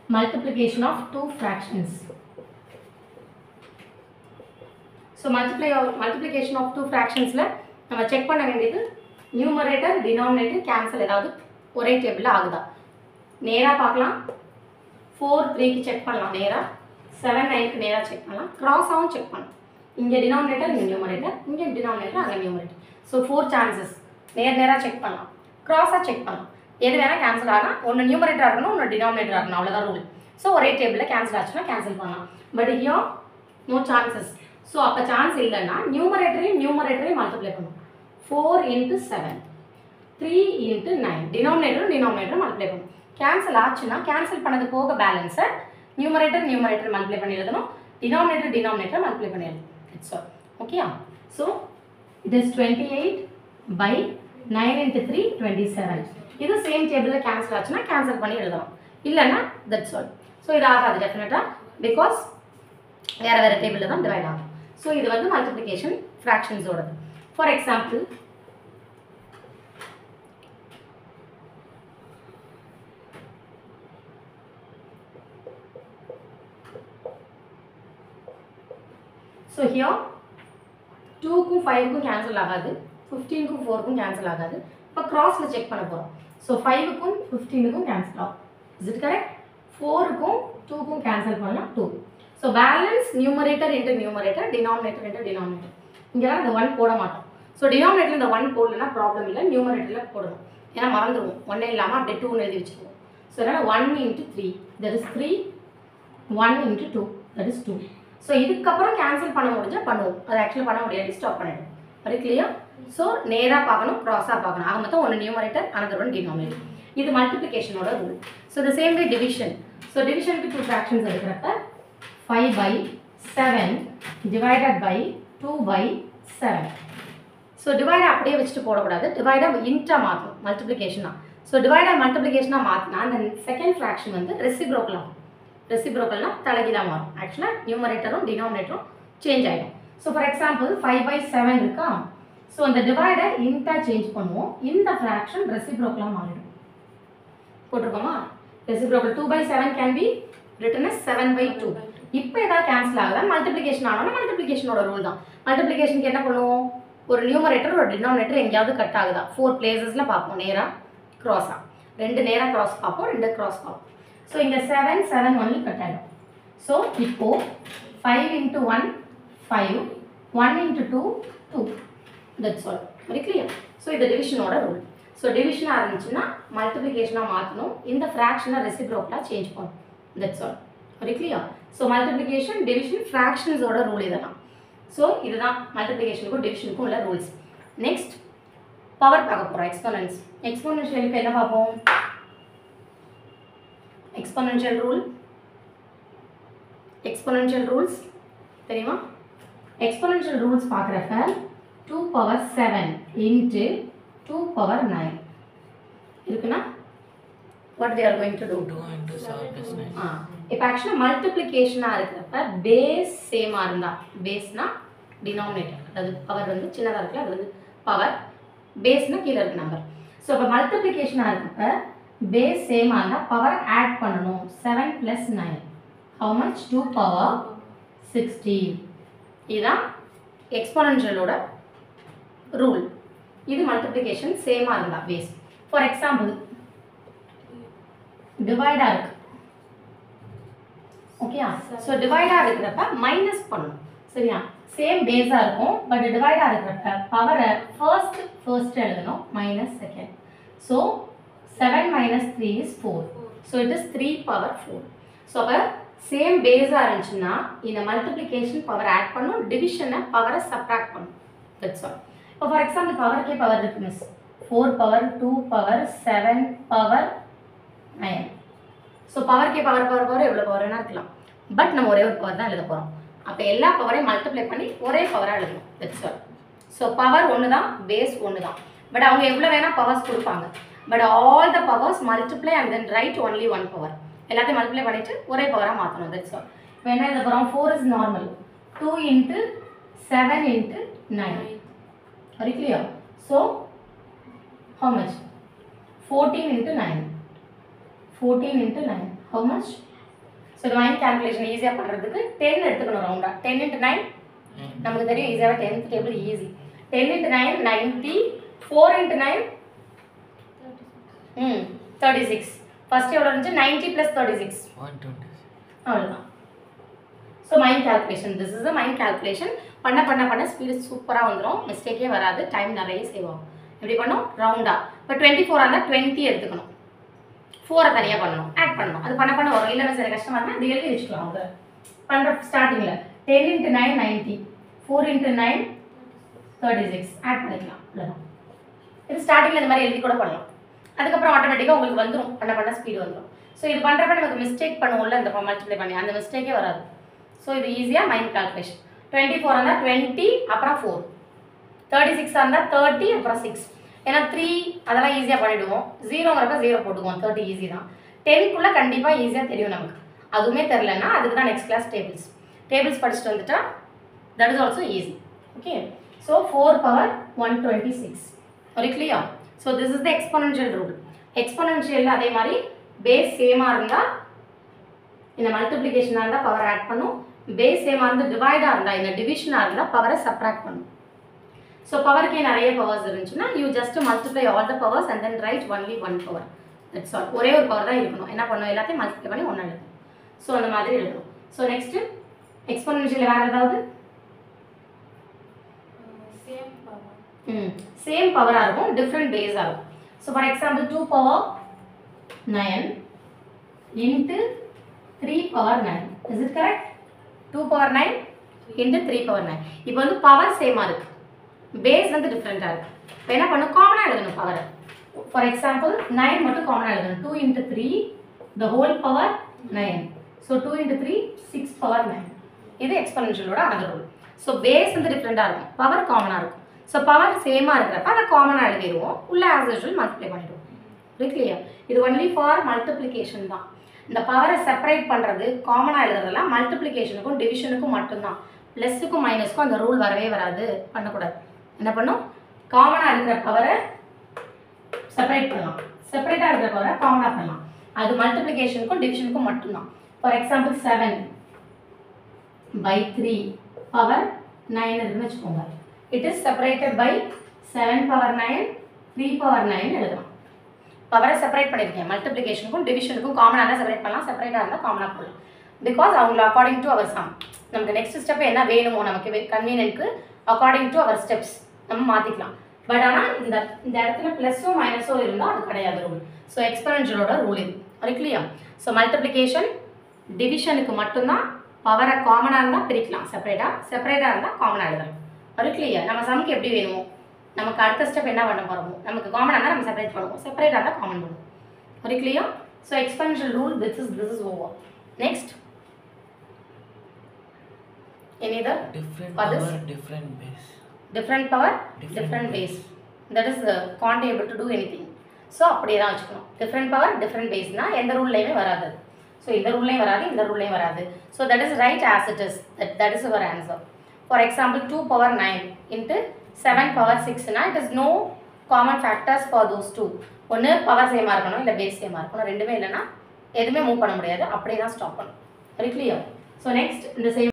multiplication of two fractions so multiply multiplication of two ஃப்ராக்ஷன்ஸில் நம்ம check பண்ண வேண்டியது நியூமரேட்டர் டினாமினேட்டர் கேன்சல் ஏதாவது ஒரே டேபிளில் ஆகுதா நேராக பார்க்கலாம் ஃபோர் த்ரீக்கு செக் பண்ணலாம் நேராக செவன் நைனுக்கு நேராக செக் பண்ணலாம் க்ராஸாகவும் செக் பண்ணலாம் இங்கே டினாமினேட்டர் இங்கே நியூமரேட்டர் இங்கே டினாமினேட்டர் அங்கே நியூமரேட்டர் ஸோ ஃபோர் சான்சஸ் நேர் நேராக செக் பண்ணலாம் க்ராஸாக செக் பண்ணலாம் எது வேணால் கேன்சல் ஆகலாம் ஒன்று நியூமரேட்டர் ஆகணும் ஒன்று டினாமினேட்டர் ஆகணும் அவ்வளோதான் ரூல் ஸோ ஒரே டேபிளில் கேன்சல் ஆச்சுன்னா கேன்சல் பண்ணலாம் but here no chances so அப்போ சான்ஸ் இல்லைன்னா நியூமரேட்டரையும் நியூமரேட்டரையும் மல்டிப்ளை பண்ணும் four into seven three into nine டினாமினேட்டரும் டினாமினேட்டரும் மல்டிப்ளை பண்ணும் கேன்சல் ஆச்சுன்னா கேன்சல் பண்ணது போக பேலன்ஸை நியூமரேட்டர் நியூமரேட்டர் மல்டிப்ளை பண்ணி எழுதணும் டினாமினேட்டர் டினாமினேட்டர் மல்டிப்ளை பண்ணி எழுதணும் இட்ஸ் ஆல் ஓகேயா so it is twenty eight by nine into three twenty seven இது சேம் டேபிளில் கேன்சல் ஆச்சுன்னா கேன்சல் பண்ணி எழுதலாம் இல்லைன்னா தட்ஸ் ஆல் ஸோ இது ஆகாது டெஃபினட்டாக பிகாஸ் வேறு வேறு டேபிளில் தான் டிவைட் ஆகும் ஸோ இது வந்து மல்டிப்ளிகேஷன் ஃப்ராக்ஷன்ஸோடது ஃபார் எக்ஸாம்பிள் ஸோ ஹியர் டூக்கும் ஃபைவுக்கும் கேன்சல் ஆகாது ஃபிஃப்டீனுக்கும் ஃபோருக்கும் கேன்சல் ஆகாது இப்போ கிராஸில் செக் பண்ண போகிறோம் ஸோ ஃபைவுக்கும் ஃபிஃப்டீனுக்கும் கேன்சல் ஆகும் இஸ் இட் கரெக்ட் ஃபோருக்கும் டூக்கும் கேன்சல் பண்ணலாம் two so balance numerator into numerator denominator into denominator இங்கெல்லாம் இந்த ஒன் போட மாட்டோம் ஸோ டினாமினேட்டர் இந்த ஒன் போடலன்னா ப்ராப்ளம் இல்லை நியூமரேட்டரில் போடணும் ஏன்னா மறந்துடுவோம் ஒன்றே இல்லாமல் அப்படியே டூன்னு எழுதி வச்சுருவோம் ஸோ அதனால் one into three that is three one into two that is two so இதுக்கப்புறம் கேன்சல் பண்ண முடிஞ்சால் பண்ணுவோம் அது ஆக்சுவலாக பண்ண முடியாது ஸ்டாப் பண்ணிடும் அது கிளியர் ஸோ நேராக பார்க்கணும் க்ராஸாக பார்க்கணும் ஆக மொத்தம் ஒன்று நியூமரேட்டர் அனதர் ஒன் டினாமினேட்டர் இது மல்டிப்ளிகேஷனோட rule so the same way division so டிவிஷனுக்கு டூ ஃப்ராக்ஷன்ஸ் எடுக்கிறப்ப five by seven divided by two by seven so டிவைடை அப்படியே வச்சுட்டு போடக்கூடாது டிவைடை இன்ட்டாக மாற்றணும் மல்டிப்ளிகேஷனாக ஸோ டிவைடை மல்டிப்ளிகேஷனாக மாற்றினா அந்த செகண்ட் ஃப்ராக்ஷன் வந்து ரெசிப்ரோக்கல் ஆகும் ரெசிப்ரோக்கல்னா தலைகீழாக மாறும் ஆக்சுவலாக நியூமரேட்டரும் டினாமினேட்டரும் சேஞ்ச் ஆகிடும் so for example five by seven இருக்கா ஸோ அந்த டிவைடை இன்ட்டாக சேஞ்ச் பண்ணுவோம் இந்த ஃப்ராக்ஷன் ரெசிப்ரோக்கலாக மாறிடும் போட்டிருக்கோமா reciprocal two by seven can be written as seven by two இப்போ ஏதாவது கேன்சல் ஆகல மல்டிப்ளிகேஷன் ஆனோம்னா மல்டிப்ளிகேஷனோட ரூல் தான் மல்டிப்ளிகேஷனுக்கு என்ன பண்ணுவோம் ஒரு நியூமரேட்டர் ஒரு டினாமினேட்டர் எங்கேயாவது கட் ஆகுதா ஃபோர் பிளேசஸில் பார்ப்போம் நேராக க்ராஸாக ரெண்டு நேராக க்ராஸ் பார்ப்போம் ரெண்டு க்ராஸ் பார்ப்போம் ஸோ இங்கே செவன் செவன் ஒன்லி கட் ஆகிடும் ஸோ இப்போது five into one five one into two two that's all very clear so இது டிவிஷனோட ரூல் ஸோ டிவிஷனாக இருந்துச்சுன்னா மல்டிப்ளிகேஷனாக மாற்றணும் இந்த ஃப்ராக்ஷனை ரெசிப்ரோக்கலாக சேஞ்ச் பண்ணும் that's all very clear so multiplication division ஃப்ராக்ஷன்ஸோட ரூல் இதெல்லாம் ஸோ இதுதான் மல்டிப்ளிகேஷனுக்கும் டிவிஷனுக்கும் உள்ள ரூல்ஸ் நெக்ஸ்ட் பவர் பார்க்க போகிறோம் எக்ஸ்போனன்ஸ் எக்ஸ்போனன்ஷியலுக்கு என்ன பார்ப்போம் எக்ஸ்போனன்ஷியல் ரூல் எக்ஸ்போனன்ஷியல் ரூல்ஸ் தெரியுமா எக்ஸ்போனன்ஷியல் ரூல்ஸ் பார்க்குறப்ப two power seven into two power nine இருக்குன்னா what they are going to do 2 into 7 plus 9. ஆ இப்போ ஆக்சுவலாக மல்டிப்ளிகேஷனாக இருக்கிறப்ப பேஸ் சேமாக இருந்தால் பேஸ்னா டினாமினேட்டர் அதாவது பவர் வந்து சின்னதாக இருக்குல்ல அது வந்து பவர் பேஸ்னா கீழே இருக்க நம்பர் ஸோ இப்போ மல்டிப்ளிகேஷனாக இருக்கப்ப பேஸ் சேமாக இருந்தால் பவர் ஆட் பண்ணணும் seven plus nine how much two power sixteen இதுதான் எக்ஸ்போனன்ஷியலோட ரூல் இது மல்டிப்ளிகேஷன் சேமாக இருந்தால் பேஸ் ஃபார் எக்ஸாம்பிள் டிவைடாக இருக்கு ஓகேயா ஸோ டிவைடாக இருக்கிறப்ப மைனஸ் பண்ணணும் சரியா சேம் பேஸாக இருக்கும் பட் டிவைடாக இருக்கிறப்ப பவரை ஃபர்ஸ்ட் ஃபர்ஸ்ட் எழுதணும் minus second so seven minus three is four so it is three power four so அப்போ சேம் பேஸாக இருந்துச்சுன்னா இந்த மல்டிப்ளிகேஷன் பவர் ஆட் பண்ணும் டிவிஷனை பவரை சப்ராக்ட் பண்ணும் தட்ஸ் ஆல் இப்போ ஃபார் எக்ஸாம்பிள் பவருக்கே பவர் இருக்கு மிஸ் four power two power seven power nine so பவர்க்கே பவர் பவர் பவர் எவ்வளோ பவர் வேணா இருக்கலாம் பட் நம்ம ஒரே ஒரு பவர் தான் எழுத போகிறோம் அப்போ எல்லா பவரையும் மல்டிப்ளை பண்ணி ஒரே பவராக எழுதணும் தட்ஸ் ஆல் ஸோ பவர் ஒன்று தான் பேஸ் ஒன்று தான் பட் அவங்க எவ்வளோ வேணால் பவர்ஸ் கொடுப்பாங்க but all the powers multiply and then write only one power எல்லாத்தையும் மல்டிப்ளை பண்ணிவிட்டு ஒரே பவராக மாற்றணும் தட்ஸ் ஆல் இப்போ என்ன எழுத போகிறோம் four is normal two into seven into nine very clear so how much 14 into 9 14 into 9 how much so இது மைண்ட் கேல்குலேஷன் ஈஸியாக பண்ணுறதுக்கு டென் எடுத்துக்கணும் ரவுண்டாக டென் இன்ட்டு நைன் நமக்கு தெரியும் ஈஸியாக tenth table easy ten into nine ninety four into nine hmm thirty six first எவ்வளோ இருந்துச்சு ninety plus thirty six one twenty அவ்வளோதான் so mind calculation this is a mind calculation பண்ண பண்ண பண்ண speed சூப்பராக வந்துடும் மிஸ்டேக்கே வராது டைம் நிறைய சேவ் ஆகும் எப்படி பண்ணோம் ரவுண்டாக இப்போ டுவெண்ட்டி ஃபோராக இருந்தால் டுவெண்ட்டி எடுத்துக்கணும் ஃபோரை தனியாக பண்ணணும் ஆட் பண்ணணும் அது பண்ண பண்ண வரும் இல்லைன்னா சில கஷ்டமாக இருந்தால் அது எழுதி வச்சுக்கலாம் அவங்க பண்ணுற ஸ்டார்டிங்கில் ten into nine ninety four into nine thirty six add பண்ணிக்கலாம் அவ்வளோதான் இது ஸ்டார்டிங்கில் இந்த மாதிரி எழுதி கூட பண்ணலாம் அதுக்கப்புறம் ஆட்டோமேட்டிக்காக உங்களுக்கு வந்துடும் பண்ண பண்ண ஸ்பீடு வந்துடும் ஸோ இது பண்ணுறப்ப நமக்கு மிஸ்டேக் பண்ணுவோம்ல இந்த மல்டிப்ளை பண்ணி அந்த மிஸ்டேக்கே வராது ஸோ இது ஈஸியாக மைண்ட் கால்குலேஷன் டுவெண்ட்டி ஃபோர் இருந்தால் டுவெண்ட்டி அப்புறம் ஃபோர் தேர்ட்டி சிக்ஸாக இருந்தால் தேர்ட்டி அப்புறம் சிக்ஸ் ஏன்னா த்ரீ அதெல்லாம் ஈஸியாக பண்ணிவிடுவோம் ஜீரோங்கிறப்ப ஜீரோ போட்டுக்குவோம் தேர்ட்டி ஈஸி தான் டென்க்குள்ளே கண்டிப்பாக ஈஸியாக தெரியும் நமக்கு அதுவுமே தெரிலன்னா அதுக்கு தான் நெக்ஸ்ட் கிளாஸ் டேபிள்ஸ் டேபிள்ஸ் படிச்சுட்டு வந்துட்டா that is also easy okay so four power one twenty six ஒரு clear so this is the exponential rule exponential அதே மாதிரி பேஸ் சேமாக இருந்தால் இந்த மல்டிப்ளிகேஷனாக இருந்தால் பவர் ஆட் பண்ணும் பேஸ் சேமாக இருந்து டிவைடாக இருந்தால் இந்த டிவிஷனாக இருந்தால் பவரை சப்ராக்ட் பண்ணும் ஸோ பவருக்கே நிறைய பவர்ஸ் இருந்துச்சுன்னா you just multiply all the powers and then write only one power that's all ஒரே ஒரு பவர் தான் இருக்கணும் என்ன பண்ணும் எல்லாத்தையும் மல்டிப்ளை பண்ணி ஒன்று எழுதணும் ஸோ அந்த மாதிரி எழுதணும் ஸோ நெக்ஸ்ட்டு எக்ஸ்பொனன்ஷியல் வேறு ஏதாவது சேம் பவர் ம் சேம் பவராக இருக்கும் டிஃப்ரெண்ட் பேஸாக இருக்கும் so for example two power nine into three power nine is it correct two power nine into three power nine இப்போ வந்து பவர் சேமாக இருக்குது பேஸ் வந்து டிஃப்ரெண்ட்டாக இருக்குது இப்போ என்ன பண்ணும் காமனாக எழுதணும் பவரை ஃபார் எக்ஸாம்பிள் நைன் மட்டும் காமனாக எழுதணும் two into three the whole power nine so two into three six power nine இது எக்ஸ்பனன்ஷியலோட அனதர் ரூல் ஸோ பேஸ் வந்து டிஃப்ரெண்ட்டாக இருக்கும் பவர் காமனாக இருக்கும் ஸோ பவர் சேமாக இருக்கிறப்ப அதை காமனாக எழுதிடுவோம் உள்ள ஆஸ் யூஷுவல் மல்டிப்ளை பண்ணிடுவோம் கிளியர் இது ஒன்லி ஃபார் மல்டிப்ளிகேஷன் தான் இந்த பவரை செப்பரேட் பண்ணுறது காமனாக எழுதுறதெல்லாம் மல்டிப்ளிகேஷனுக்கும் டிவிஷனுக்கும் மட்டும்தான் ப்ளஸுக்கும் மைனஸ்க்கும் அந்த ரூல் வரவே வராது பண்ணக்கூடாது என்ன பண்ணும் காமனாக இருக்கிற பவரை செப்பரேட் பண்ணலாம் செப்பரேட்டாக இருக்கிற பவரை காமனாக பண்ணலாம் அது மல்டிப்ளிகேஷனுக்கும் டிவிஷனுக்கும் மட்டும்தான் for example seven by three power nine இருக்குன்னு வச்சுக்கோங்க it is separated by seven power nine three power nine எழுதலாம் பவரை செப்பரேட் பண்ணியிருக்கேன் மல்டிப்ளிகேஷனுக்கும் டிவிஷனுக்கும் காமனாக இருந்தால் செப்பரேட் பண்ணலாம் செப்பரேட்டாக இருந்தால் காமனாக போடலாம் பிகாஸ் அவங்கள அக்கார்டிங் டு அவர் சம் நமக்கு நெக்ஸ்ட் ஸ்டெப் என்ன வேணுமோ நமக்கு கன்வீனியன்ட்க்கு அக்கார்டிங் டு அவர் ஸ்டெப்ஸ் நம்ம மாற்றிக்கலாம் பட் ஆனால் இந்த இந்த இடத்துல ப்ளஸ்ஸோ மைனஸோ இருந்தால் அது கிடையாது ரூல் ஸோ எக்ஸ்பெரன்ஷியலோட ரூல் இது அது கிளியர் ஸோ மல்டிப்ளிகேஷன் டிவிஷனுக்கு மட்டும்தான் பவரை காமனாக இருந்தால் பிரிக்கலாம் செப்பரேட்டாக செப்பரேட்டாக இருந்தால் காமனாக எழுதலாம் அது கிளியர் நம்ம சம்க்கு எப்படி வேணுமோ நமக்கு அடுத்த ஸ்டெப் என்ன பண்ண போகிறோமோ நமக்கு காமனாக இருந்தால் நம்ம செப்பரேட் பண்ணுவோம் செப்பரேட்டாக இருந்தால் காமன் பண்ணுவோம் ஒரு clear so exponential rule this is this is over next any the different Others? power different base different power Different different base that is can't able to do anything so அப்படியே தான் வச்சுக்கணும் different power different பேஸ்னால் எந்த ரூல்லையுமே வராது so இந்த ரூல்லையும் வராது இந்த ரூல்லையும் வராது so that is right as it is that that is our answer for example two power nine into seven power சிக்ஸ்னா it is no common factors for those two ஒன்று பவர் சேமாக இருக்கணும் இல்லை பேஸ் சேமாக இருக்கணும் ரெண்டுமே இல்லைன்னா எதுவுமே மூவ் பண்ண முடியாது அப்படியே தான் ஸ்டாப் பண்ணணும் வெரி கிளியர் ஸோ நெக்ஸ்ட் இந்த சேம்